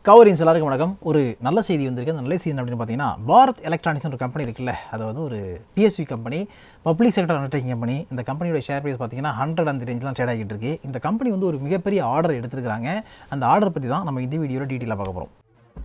கவரின்ஸ் எல்லாருக்கும் வணக்கம் ஒரு நல்ல செய்தி வந்திருக்கு அந்த நல்ல செய்தி என்ன அப்படின்னு பார்த்தீங்கன்னா பாரத் எலக்ட்ரானிக்ஸ் ஒரு கம்பெனி இருக்குல்ல அது வந்து ஒரு PSU company public sector undertaking company இந்த கம்பெனியோட ஷேர் ப்ரைஸ் பார்த்தீங்கன்னா ஹண்ட்ரட் அந்த ரேஞ்சிலாம் ட்ரேட் ஆகிட்டு இருக்கு இந்த கம்பெனி வந்து ஒரு மிகப்பெரிய ஆர்டர் எடுத்திருக்காங்க அந்த ஆர்டர் பற்றி தான் நம்ம இந்த வீடியோவில் டீட்டெயிலாக பார்க்க போகிறோம்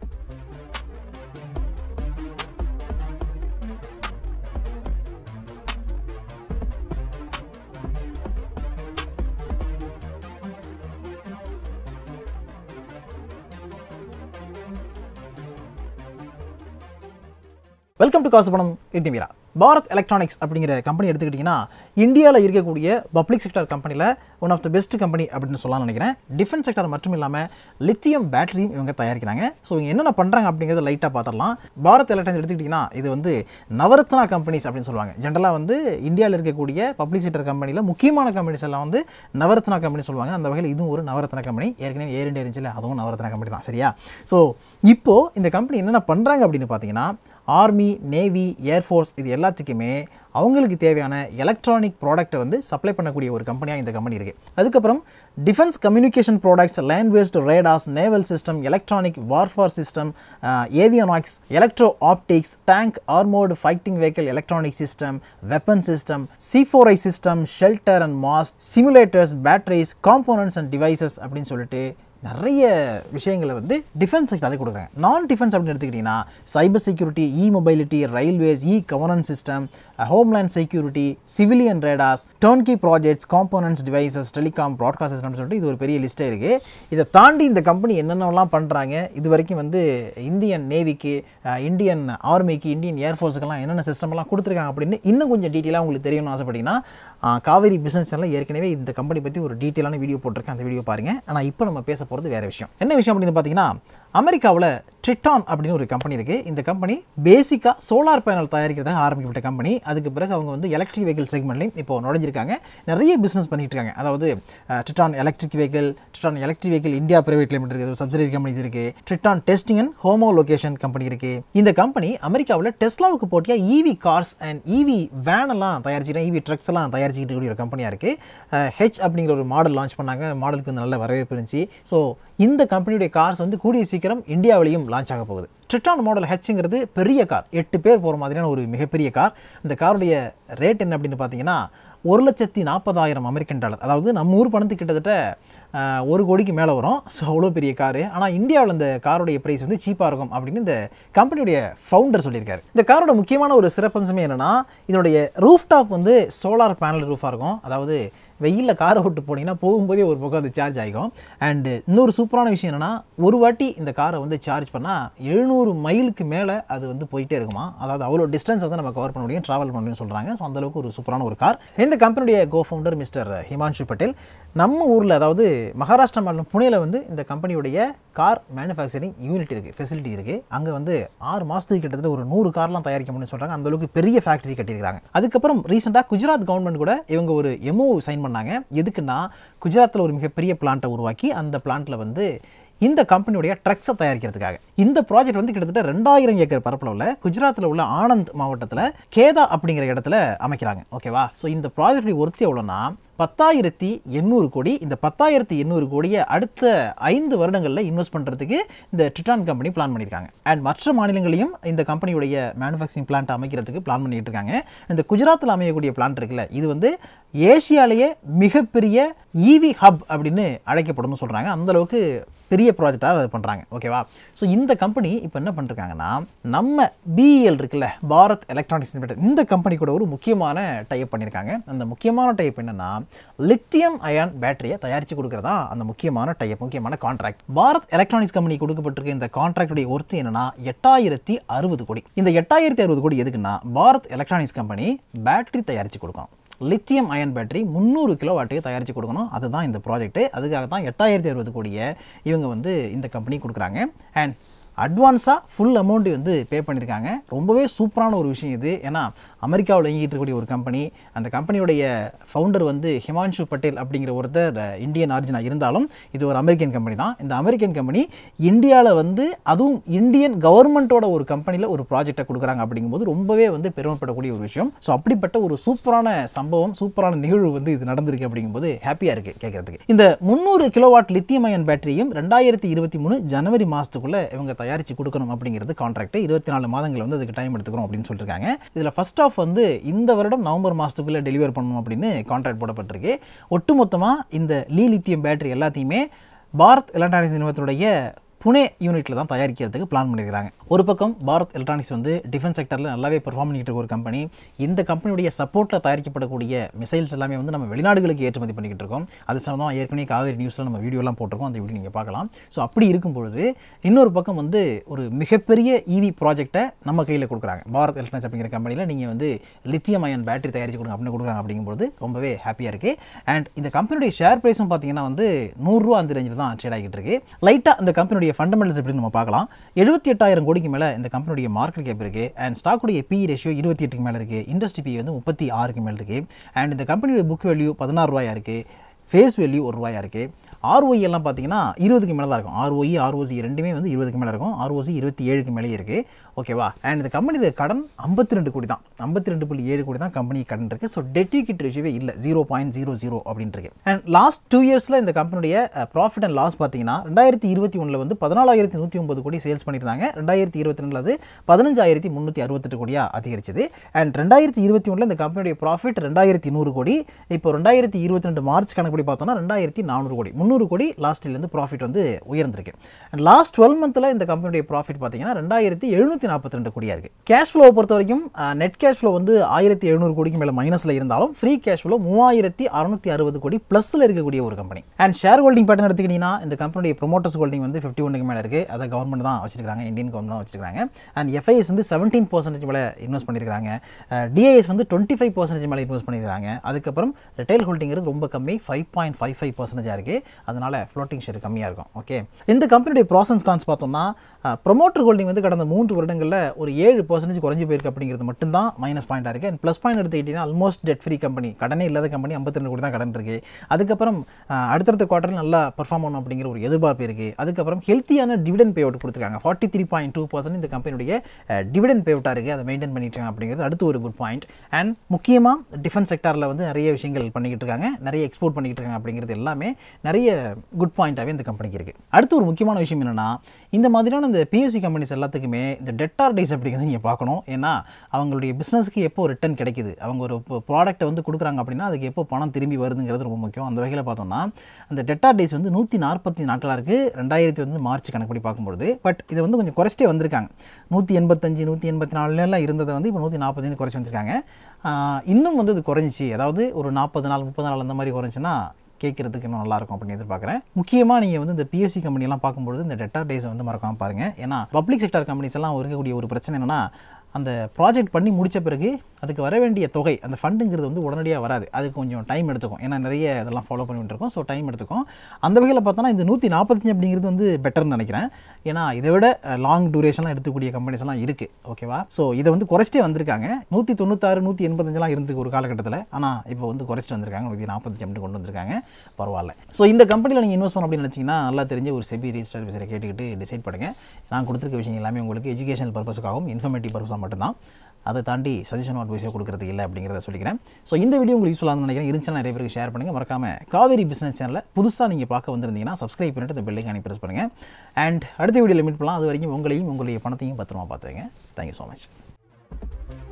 வெல்கம் டு காசு பணம் இன்டிமீரா பாரத் எலக்ட்ரானிக்ஸ் அப்படிங்கிற கம்பெனி எடுத்துக்கிட்டிங்கன்னா இந்தியாவில் இருக்கக்கூடிய பப்ளிக் செக்டர் கம்பெனியில் one of the best company அப்படின்னு சொல்லலாம் நினைக்கிறேன் டிஃபென்ஸ் செக்டர் மட்டும் இல்லாமல் லித்தியம் பேட்டரியும் இவங்க தயாரிக்கிறாங்க ஸோ இவங்க என்னென்ன பண்ணுறாங்க அப்படிங்கிறத லைட்டாக பார்த்துடலாம் பாரத் எலக்ட்ரானிக்ஸ் எடுத்துக்கிட்டிங்கன்னா இது வந்து நவரத்னா கம்பெனிஸ் அப்படின்னு சொல்லுவாங்க ஜென்ரலாக வந்து இந்தியாவில் இருக்கக்கூடிய பப்ளிக் செக்டர் கம்பெனியில் முக்கியமான கம்பெனிஸ் எல்லாம் வந்து நவரத்னா கம்பெனி சொல்லுவாங்க அந்த வகையில் இதுவும் ஒரு நவரத்னா கம்பெனி ஏற்கனவே ஏர் இண்டியா இருந்துச்சுல அதுவும் நவரத்னா கம்பெனி தான் சரியா ஸோ இப்போது இந்த கம்பெனி என்னென்ன பண்ணுறாங்க அப்படின்னு பார்த்தீங்கன்னா ஆர்மி நேவி ஏர்ஃபோர்ஸ் இது எல்லாத்துக்குமே அவங்களுக்கு தேவையான எலக்ட்ரானிக் ப்ராடக்ட்டை வந்து சப்ளை பண்ணக்கூடிய ஒரு கம்பெனியாக இந்த கம்பெனி இருக்குது அதுக்கப்புறம் defence communication products land based radars naval system electronic warfare system avionics electro optics tank armoured fighting vehicle electronic system weapon system C four I system shelter and mast simulators batteries components and devices அப்படின்னு சொல்லிட்டு நிறைய விஷயங்களை வந்து defence செக்டாரே கொடுக்குறாங்க நான் defence அப்படின்னு எடுத்துக்கிட்டிங்கன்னா cyber security e mobility railways e governance system homeland security civilian radars turnkey projects components devices telecom broadcast சிஸ்டம்னு சொல்லிட்டு இது ஒரு பெரிய லிஸ்ட்டே இருக்குது இதை தாண்டி இந்த கம்பெனி என்னென்னலாம் பண்ணுறாங்க இது வரைக்கும் வந்து இந்தியன் நேவிக்கு இந்தியன் ஆர்மிக்கு இந்தியன் ஏர்ஃபோர்ஸுக்கெல்லாம் என்னென்ன சிஸ்டம்லாம் கொடுத்துருக்காங்க அப்படின்னு இன்னும் கொஞ்சம் டீட்டெயிலாக உங்களுக்கு தெரியணும்னு ஆசைப்பட்டீங்கன்னா காவேரி பிஸ்னஸ் எல்லாம் ஏற்கனவே இந்த கம்பெனி பற்றி ஒரு டீட்டெயிலான வீடியோ போட்டிருக்கேன் அந்த வீடியோ பாருங்கள் ஆனால் இப்போ நம்ம பேச போகிறது வேறு விஷயம் என்ன விஷயம் அப்படின்னு பார்த்தீங்கன்னா அமெரிக்காவில் ட்ரிட்டான் அப்படின்னு ஒரு கம்பெனி இருக்குது இந்த கம்பெனி பேசிக்காக சோலார் பேனல் தயாரிக்கிறதாக ஆரம்பிக்கப்பட்ட கம்பெனி அதுக்கு பிறகு அவங்க வந்து எலக்ட்ரிக் வெஹிக்கிள் செக்மெண்ட்லையும் இப்போ நுழைஞ்சிருக்காங்க நிறைய பிஸ்னஸ் பண்ணிட்டு இருக்காங்க அதாவது Triton electric vehicle Triton electric vehicle India private limited இருக்குது சப்சிடரி கம்பெனிஸ் இருக்குது Triton testing and homologation company இருக்குது இந்த கம்பெனி அமெரிக்காவில் டெஸ்லாவுக்கு போட்டியாக EV cars and EV van எல்லாம் தயாரிச்சுட்டு இவி ட்ரக்ஸ் எல்லாம் தயாரிச்சுக்கிட்டு கூடிய ஒரு கம்பெனியாக இருக்குது ஹெச் அப்படிங்கிற ஒரு மாடல் லான்ச் பண்ணாங்க மாடலுக்கு வந்து நல்ல வரவேற்பு இருந்துச்சு ஸோ இந்த கம்பெனியுடைய கார்ஸ் வந்து கூடிய சீக்கிரம் இந்தியாவிலையும் லான்ச் ஆக போகுது ட்ரிட்டான் மாடல் ஹெச்ங்கிறது பெரிய கார் எட்டு பேர் போகிற மாதிரியான ஒரு மிகப்பெரிய கார் இந்த காருடைய ரேட் என்ன அப்படின்னு பார்த்தீங்கன்னா ஒரு லட்சத்தி நாற்பதாயிரம் அமெரிக்கன் டாலர் அதாவது நம்ம ஊர் பணத்துக்கு கிட்டத்தட்ட ஒரு கோடிக்கு மேலே வரும் ஸோ அவ்வளோ பெரிய காரு ஆனால் இந்தியாவில் இந்த காரோடைய ப்ரைஸ் வந்து சீப்பாக இருக்கும் அப்படின்னு இந்த கம்பெனியுடைய ஃபவுண்டர் சொல்லியிருக்காரு இந்த காரோட முக்கியமான ஒரு சிறப்பம்சமே என்னென்னா இதனுடைய ரூஃப் டாப் வந்து சோலார் பேனல் ரூஃபாக இருக்கும் அதாவது வெயிலில் காரை விட்டு போனீங்கன்னா போகும்போதே ஒரு பக்கம் அது சார்ஜ் ஆகிக்கும் அண்டு இன்னொரு சூப்பரான விஷயம் என்னென்னா ஒரு வாட்டி இந்த காரை வந்து சார்ஜ் பண்ணால் எழுநூறு மைலுக்கு மேலே அது வந்து போயிட்டே இருக்குமா அதாவது அவ்வளோ டிஸ்டன்ஸ் வந்து நம்ம கவர் பண்ண முடியும் ட்ராவல் பண்ண முடியும்னு சொல்கிறாங்க ஸோ அந்தளவுக்கு ஒரு சூப்பரான ஒரு கார் இந்த கம்பெனியுடைய co founder mister Himanshu Patel நம்ம ஊரில் அதாவது மகாராஷ்டிரா மாநிலம் புனேல வந்து இந்த கம்பெனியுடைய கார் மேனுஃபேக்சரிங் யூனிட் இருக்குது ஃபெசிலிட்டி இருக்குது அங்கே வந்து ஆறு மாதத்துக்கு கிட்டத்தட்ட ஒரு நூறு கார்லாம் தயாரிக்க முடியும்னு சொல்கிறாங்க அந்தளவுக்கு பெரிய ஃபேக்ட்ரி கட்டியிருக்காங்க அதுக்கப்புறம் ரீசெண்டாக குஜராத் கவர்மெண்ட் கூட இவங்க ஒரு எம்ஓ சைன் பண்ணாங்க எதுக்குன்னா குஜராத்தில் ஒரு மிகப்பெரிய பிளான்ட்டை உருவாக்கி அந்த பிளான்ட்டில் வந்து இந்த கம்பெனியுடைய ட்ரக்ஸை தயாரிக்கிறதுக்காக இந்த ப்ராஜெக்ட் வந்து கிட்டத்தட்ட ரெண்டாயிரம் ஏக்கர் பரப்பளவில் குஜராத்தில் உள்ள ஆனந்த் மாவட்டத்தில் கேதா அப்படிங்கிற இடத்துல அமைக்கிறாங்க ஓகேவா ஸோ இந்த ப்ராஜெக்ட் ஒருத்தி எவ்வளோன்னா பத்தாயிரத்தி எண்ணூறு கோடி இந்த பத்தாயிரத்தி எண்ணூறு கோடியை அடுத்த ஐந்து வருடங்களில் இன்வெஸ்ட் பண்ணுறதுக்கு இந்த ட்ரிட்டான் கம்பெனி பிளான் பண்ணியிருக்காங்க அண்ட் மற்ற மாநிலங்களையும் இந்த கம்பெனியுடைய மேனுஃபேக்சரிங் பிளான்ட் அமைக்கிறதுக்கு பிளான் பண்ணிட்டு இருக்காங்க இந்த குஜராத்தில் அமையக்கூடிய பிளான்ட் இருக்குல்ல இது வந்து ஏஷியாலேயே மிகப்பெரிய ஈவி ஹப் அப்படின்னு அழைக்கப்படும் சொல்கிறாங்க அந்தளவுக்கு பெரிய ப்ராஜெக்டாக அதை பண்ணுறாங்க ஓகேவா ஸோ இந்த கம்பெனி இப்போ என்ன பண்ணிருக்காங்கன்னா நம்ம பிஇஎல் இருக்குல்ல பாரத் எலக்ட்ரானிக்ஸ் லிமிடெட் இந்த கம்பெனி கூட ஒரு முக்கியமான டைப் பண்ணியிருக்காங்க அந்த முக்கியமான டைப் என்னென்னா லித்தியம் அயான் பேட்டரியை தயாரித்து கொடுக்குறதா அந்த முக்கியமான டைப் முக்கியமான கான்ட்ராக்ட் பாரத் எலக்ட்ரானிக்ஸ் கம்பெனி கொடுக்கப்பட்டிருக்க இந்த கான்ட்ராக்டுடைய ஒர்த்து என்னன்னா எட்டாயிரத்தி அறுபது கோடி இந்த எட்டாயிரத்தி அறுபது கோடி எதுக்குன்னா பாரத் எலக்ட்ரானிக்ஸ் கம்பெனி பேட்டரி தயாரித்து கொடுக்கும் லித்தியம் அயன் பேட்டரி முந்நூறு கிலோ வாட்டுக்கு தயாரித்து கொடுக்கணும் அதுதான் இந்த ப்ராஜெக்ட்டு அதுக்காக தான் எட்டாயிரத்தி அறுபது கோடியை இவங்க வந்து இந்த கம்பெனி கொடுக்குறாங்க அண்ட் அட்வான்ஸாக ஃபுல் அமௌண்ட் வந்து பே பண்ணியிருக்காங்க ரொம்பவே சூப்பரான ஒரு விஷயம் இது ஏன்னா அமெரிக்காவில் இயங்கிட்டு இருக்கக்கூடிய ஒரு கம்பெனி அந்த கம்பெனியுடைய ஃபவுண்டர் வந்து ஹிமான்ஷு பட்டேல் அப்படிங்கிற ஒருத்தர் அஹ், இந்தியன் ஆரிஜினாக இருந்தாலும் இது ஒரு அமெரிக்கன் கம்பெனி தான் இந்த அமெரிக்கன் கம்பெனி இந்தியாவில் வந்து அதுவும் இந்தியன் கவர்மெண்ட்டோட ஒரு கம்பெனியில் ஒரு ப்ராஜெக்டை கொடுக்குறாங்க அப்படிங்கும்போது ரொம்பவே வந்து பெருமைப்படக்கூடிய ஒரு விஷயம் ஸோ அப்படிப்பட்ட ஒரு சூப்பரான சம்பவம் சூப்பரான நிகழ்வு வந்து இது நடந்திருக்கு அப்படிங்கும்போது ஹாப்பியாக இருக்குது கேட்கறதுக்கு இந்த முந்நூறு கிலோவாட் லித்தியம் அயன் பேட்டரியும் ரெண்டாயிரத்தி இருபத்தி மூணு ஜனவரி மாதத்துக்குள்ளே இவங்க தயாரித்து கொடுக்கணும் அப்படிங்கிறது கான்ட்ராக்ட் இருபத்தி நாலு மாதங்கள் வந்து அதுக்கு டைம் எடுத்துக்கிறோம் அப்படின்னு சொல்லியிருக்காங்க இதில் ஃபர்ஸ்ட் ஆஃப் வந்து இந்த வருடம் நவம்பர் மாதத்துக்குள்ளே டெலிவர் பண்ணணும் அப்படின்னு கான்ட்ராக்ட் போடப்பட்டிருக்கு ஒட்டுமொத்தமாக இந்த லீ லித்தியம் பேட்டரி எல்லாத்தையுமே பாரத் எலக்ட்ரானிக்ஸ் நிறுவனத்துடைய புனே யூனிட்டில் தான் தயாரிக்கிறதுக்கு பிளான் பண்ணியிருக்காங்க ஒரு பக்கம் பாரத் எலக்ட்ரானிக்ஸ் வந்து டிஃபென்ஸ் செக்டரில் நல்லாவே பெர்ஃபார்ம் பண்ணிட்டு இருக்க ஒரு கம்பெனி இந்த கம்பெனியுடைய சப்போர்ட்டில் தயாரிக்கப்படக்கூடிய மிசைல்ஸ் எல்லாமே வந்து நம்ம வெளிநாடுகளுக்கு ஏற்றுமதி பண்ணிக்கிட்டு இருக்கோம் அது சம்மந்தமாக ஏற்கனவே காவேரி நியூஸில் நம்ம வீடியோலாம் போட்டிருக்கோம் அந்த வீடியோ நீங்கள் பார்க்கலாம் ஸோ அப்படி இருக்கும் பொழுது இன்னொரு பக்கம் வந்து ஒரு மிகப்பெரிய இவி ப்ராஜெக்ட்டை நம்ம கையில் கொடுக்குறாங்க பாரத் எலக்ட்ரானிக்ஸ் அப்படிங்கிற கம்பெனியில் நீங்கள் வந்து லித்தியம் அயன் பேட்டரி தயாரிச்சு கொடுங்க அப்படின்னு கொடுக்குறாங்க அப்படிங்கும்போது ரொம்பவே ஹாப்பியாக இருக்குது அண்ட் இந்த கம்பெனியுடைய ஷேர் ப்ரைஸும் பார்த்தீங்கன்னா வந்து நூறுரூவா அந்த ரேஞ்சில் தான் ட்ரேட் ஆகிட்டு இருக்கு லைட்டாக இந்த கம்பெனியுடைய ஃபண்டமெண்டல்ஸ் எப்படின்னு நம்ம பார்க்கலாம் எழுபத்தி எட்டாயிரம் கோடிக்கு மேலே இந்த கம்பெனியுடைய மார்க்கெட் கேப் இருக்குது அண்ட் ஸ்டாக்குடைய பி ரேஷியோ இருபத்தி எட்டுக்கு மேலே இருக்குது இண்டஸ்ட்ரி பி வந்து முப்பத்தி ஆறுக்கு மேலே இருக்குது அண்ட் இந்த கம்பெனியுடைய புக் வேல்யூ பதினாறு ரூபாயா இருக்குது ஃபேஸ் வேல்யூ ஒரு ரூபாயா இருக்குது ROI எல்லாம் பார்த்தீங்கன்னா இருபதுக்கு மேலே தான் இருக்கும் ROE ஆர்ஓசி ரெண்டுமே வந்து இருபதுக்கு மேலே இருக்கும் ஆர்ஓசி இருபத்தி ஏழுக்கு மேலே இருக்குது ஓகேவா அண்ட் இந்த கம்பெனியில் கடன் ஐம்பத்தி ரெண்டு கோடி தான் ஐம்பத்தி ரெண்டு புள்ளி ஏழு கோடி தான் கம்பெனி கடன் இருக்குது ஸோ டெட் ஈக்விட்டி ரேஷியோவே இல்லை ஜீரோ பாயிண்ட் ஜீரோ ஜீரோ அப்படின்ட்டு இருக்கு அண்ட் லாஸ்ட் டூ இயர்ஸில் இந்த கம்பெனியுடைய ப்ராஃபிட் அண்ட் லாஸ் பார்த்தீங்கன்னா ரெண்டாயிரத்தி இருபத்தி ஒன்றில் வந்து பதினாலாயிரத்தி நூற்றி ஒன்பது கோடி சேல்ஸ் பண்ணியிருந்தாங்க ரெண்டாயிரத்தி இருபத்தி ரெண்டில் அது பதினஞ்சாயிரத்தி முந்நூற்றி அறுபத்தெட்டு கோடியாக அதிகரிச்சது அண்ட் ரெண்டாயிரத்தி இருபத்தி ஒன்றில் இந்த கம்பெனியுடைய ப்ராஃபிட் ரெண்டாயிரத்தி நூறு கோடி இப்போ ரெண்டாயிரத்தி இருபத்தி ரெண்டு மார்ச் கணக்குப்படி பார்த்தோம்னா ரெண்டாயிரத்தி நானூறு கோடி முந்நூறு கோடி லாஸ்ட் இயர்லேருந்து ப்ராஃபிட் வந்து உயர்ந்திருக்கு அண்ட் லாஸ்ட் டுவெல் மந்தில் இந்த கம்பெனியுடைய ப்ராஃபிட் பார்த்தீங்கன்னா ரெண்டாயிரத்தி எழுநூற்றி நாற்பத்தி ரெண்டு கோடியாக இருக்குது கேஷ் ஃப்ளோ பொறுத்த வரைக்கும் நெட் கேஷ் ஃப்ளோ வந்து ஆயிரத்தி எழுநூறு கோடிக்கு மேலே மைனஸில் இருந்தாலும் ஃப்ரீ கேஷ் ஃப்ளோ மூவாயிரத்தி அறுநூத்தி அறுபது கோடி ப்ளஸில் இருக்கக்கூடிய ஒரு company and share holding pattern எடுத்துக்கிட்டிங்கன்னா இந்த கம்பெனியுடைய ப்ரொமோட்டர்ஸ் ஹோல்டிங் வந்து ஃபிஃப்டி ஒன்றுக்கு மேலே இருக்குது அதை கவர்மெண்ட் தான் வச்சிருக்காங்க இந்தியன் கவர்மெண்ட் தான் வச்சிருக்காங்க அண்ட் எஃப்ஐஎஸ் வந்து செவன்டீன் பர்சன்டேஜ் மேலே இன்வெஸ்ட் பண்ணியிருக்காங்க டிஐஎஸ் வந்து டுவெண்ட்டி ஃபைவ் பர்சன்டேஜ் மேலே இன்வெஸ்ட் பண்ணியிருக்காங்க அதுக்கப்புறம் ரிட்டைல் ஹோல்டிங்கிறது ரொம்ப கம்மி ஃபைவ் பாயிண்ட் ஃபைவ் ஃபைவ் பர்சன்டேஜாக இருக்குது அதனால் ஃப்ளோட்டிங் ஷேர் கம்மியாக இருக்கும் ஓகே இந்த கம்பெனியுடைய ப்ராசன்ஸ் கான்ஸ் பார்த்தோம்னா ப்ரொமோட்டர் ஹோல்டிங் வந்து கடந்த மூன்று வருடங்களில் ஒரு ஏழு பர்சன்டேஜ் குறைஞ்சி போயிருக்கு அப்படிங்கிறது மட்டும்தான் மைனஸ் பாயிண்டாக இருக்குது அண்ட் ப்ளஸ் பாயிண்ட் எடுத்துக்கிட்டிங்கன்னா ஆல்மோஸ்ட் டெட் ஃப்ரீ கம்பெனி கடனே இல்லாத கம்பெனி ஐம்பத்தி ரெண்டு கோடி தான் கடன் இருக்குது அதுக்கப்புறம் அஹ், அடுத்தடுத்த குவார்ட்டரில் நல்லா பெர்ஃபார்ம் பண்ணணும் அப்படிங்கிற ஒரு எதிர்பார்ப்பு இருக்குது அதுக்கப்புறம் ஹெல்த்தியான டிவிடன் பே அவுட் கொடுத்துருக்காங்க forty three point two percent இந்த கம்பெனியுடைய டிவிடன் பே அவுட்டாக இருக்குது அதை மெயின்டைன் பண்ணிட்டு இருக்காங்க அப்படிங்கிறது அடுத்து ஒரு குட் பாயிண்ட் அண்ட் முக்கியமாக டிஃபென்ஸ் செக்டாரில் வந்து நிறைய விஷயங்கள் பண்ணிக்கிட்டு இருக்காங்க நிறைய எக்ஸ்போர்ட் பண்ணிக்கிட்டு இருக்காங்க அப்படிங்கிறது எல்லாமே நிறைய குட் பாயிண்ட்டாகவே இந்த கம்பெனிக்கு இருக்குது அடுத்து ஒரு முக்கியமான விஷயம் என்னென்னா இந்த மாதிரியான இந்த பிஎஸ்சி கம்பெனிஸ் எல்லாத்துக்குமே இந்த டெட்டார் டேஸ் அப்படிங்கிறத நீங்கள் பார்க்கணும் ஏன்னா அவங்களுடைய பிஸ்னஸ்க்கு எப்போ ரிட்டர்ன் கிடைக்குது அவங்க ஒரு ப்ராடக்ட்டை வந்து கொடுக்குறாங்க அப்படின்னா அதுக்கு எப்போ பணம் திரும்பி வருதுங்கிறது ரொம்ப முக்கியம் அந்த வகையில் பார்த்தோம்னா அந்த டெட்டார் டேஸ் வந்து நூற்றி நாற்பத்தி நாட்களாக இருக்குது ரெண்டாயிரத்தி வந்து மார்ச் கணக்குப்படி பார்க்கும்பொழுது பட் இதை வந்து கொஞ்சம் குறைச்சிட்டே வந்திருக்காங்க நூற்றி எண்பத்தஞ்சு நூற்றி எண்பத்தி நாலுலாம் இருந்ததை வந்து இப்போ நூற்றி நாற்பத்தஞ்சு குறைச்சி வந்திருக்காங்க ஆஹ் இன்னும் வந்து இது குறைஞ்சிச்சு அதாவது ஒரு நாற்பது நாள் முப்பது நாள் அந்த மாதிரி குறைஞ்சுன்னா கேட்குறதுக்கு இன்னும் நல்லாயிருக்கும் அப்படின்னு எதிர்பார்க்குறேன் முக்கியமாக நீங்கள் வந்து இந்த பிஎஸ்சி கம்பெனிலாம் பார்க்கும்பொழுது இந்த டெட்டா டேஸை வந்து மறக்காமல் பாருங்கள் ஏன்னா பப்ளிக் செக்டர் கம்பெனிஸ் எல்லாம் இருக்கக்கூடிய ஒரு பிரச்சனை என்னென்னா அந்த ப்ராஜெக்ட் பண்ணி முடித்த பிறகு அதுக்கு வர வேண்டிய தொகை அந்த ஃபண்டுங்கிறது வந்து உடனடியாக வராது அது கொஞ்சம் டைம் எடுத்துக்கும் ஏன்னா நிறைய இதெல்லாம் ஃபாலோ பண்ணிட்டு இருக்கோம் ஸோ டைம் எடுத்துக்கும் அந்த வகையில் பார்த்தோன்னா இந்த நூற்றி நாற்பத்தஞ்சு அப்படிங்கிறது வந்து பெட்டர்னு நினைக்கிறேன் ஏன்னா இதை விட லாங் டூரேஷன்லாம் எடுத்துக்கூடிய கம்பெனிஸ் எல்லாம் இருக்குது ஓகேவா ஸோ இதை வந்து குறைச்சிட்டே வந்திருக்காங்க நூற்றி தொண்ணூத்தாறு நூற்றி எண்பத்தஞ்செலாம் இருந்துருக்கு ஒரு காலகட்டத்தில் ஆனால் இப்போ வந்து குறைச்சிட்டு வந்திருக்காங்க நூற்றி நாற்பத்தஞ்சு அப்படி கொண்டு வந்திருக்காங்க பரவாயில்ல ஸோ இந்த கம்பெனியில் நீங்கள் இன்வெஸ்ட் பண்ண அப்படின்னு நினச்சிங்கன்னா நல்லா தெரிஞ்ச ஒரு செபி ரிஜிஸ்டர் ஆஃபீஸரை கேட்டுக்கிட்டு டிசைட் பண்ணுங்கள் நான் கொடுத்துருக்க விஷயம் எல்லாமே உங்களுக்கு எஜுகேஷனல் பர்பஸுக்காகவும் இன்ஃபர்மேட்டிவ் பர்பஸாக மட்டும்தான் அதை தாண்டி சஜஷன் அட்வைஸோ கொடுக்குறது இல்லை அப்படிங்கிறத சொல்லிக்கிறேன் ஸோ இந்த வீடியோ உங்களுக்கு யூஸ்ஃபுல்லாக நினைக்கிறேன் இருந்துச்சுன்னா நிறைய பேருக்கு ஷேர் பண்ணுங்கள் மறக்காம காவேரி பிஸ்னஸ் சேனலில் புதுசாக நீங்கள் பார்க்க வந்திருந்தீங்கன்னா சப்ஸ்கிரைப் பண்ணிட்டு இந்த பெல்லைக்கு அனுப்பி ப்ரெஸ் பண்ணுங்கள் அண்ட் அடுத்த வீடியோவில் மீட் பண்ணலாம் அது வரைக்கும் உங்களையும் உங்களுடைய பணத்தையும் பத்திரமா பார்த்துங்க தேங்க்யூ ஸோ மச்